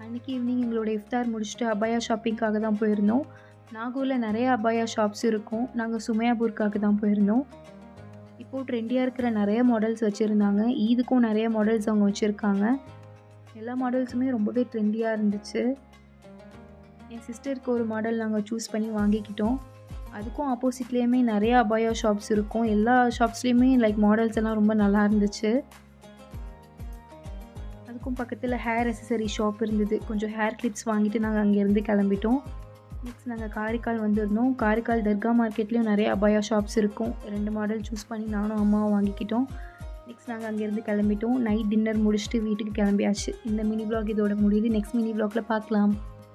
அன்றைக்கி ஈவினிங் எங்களோட இஃப்தார் முடிச்சுட்டு அபாயா ஷாப்பிங்க்காக தான் போயிருந்தோம் நாகூரில் நிறைய அபாயா ஷாப்ஸ் இருக்கும் நாங்கள் சுமையாபூருக்காக தான் போயிருந்தோம் இப்போது ட்ரெண்டியாக இருக்கிற நிறைய மாடல்ஸ் வச்சுருந்தாங்க ஈதுக்கும் நிறைய மாடல்ஸ் அவங்க வச்சுருக்காங்க எல்லா மாடல்ஸுமே ரொம்பவே ட்ரெண்டியாக இருந்துச்சு என் சிஸ்டருக்கு ஒரு மாடல் நாங்கள் சூஸ் பண்ணி வாங்கிக்கிட்டோம் அதுக்கும் ஆப்போசிட்லேயுமே நிறைய அபாயா ஷாப்ஸ் இருக்கும் எல்லா ஷாப்ஸ்லேயுமே லைக் மாடல்ஸ் எல்லாம் ரொம்ப நல்லா இருந்துச்சு அதுக்கும் பக்கத்தில் ஹேர் அசசரி ஷாப் இருந்தது கொஞ்சம் ஹேர் கிளிப்ஸ் வாங்கிட்டு நாங்கள் அங்கேருந்து கிளம்பிட்டோம் நெக்ஸ்ட் நாங்கள் காரைக்கால் வந்திருந்தோம் காரைக்கால் தர்கா மார்க்கெட்லேயும் நிறைய அபாயா ஷாப்ஸ் இருக்கும் ரெண்டு மாடல் சூஸ் பண்ணி நானும் அம்மாவும் வாங்கிக்கிட்டோம் நெக்ஸ்ட் நாங்கள் அங்கேருந்து கிளம்பிட்டோம் நைட் டின்னர் முடிச்சுட்டு வீட்டுக்கு கிளம்பியாச்சு இந்த மினி vlog இதோட முடியுது நெக்ஸ்ட் மினி vlogல பார்க்கலாம்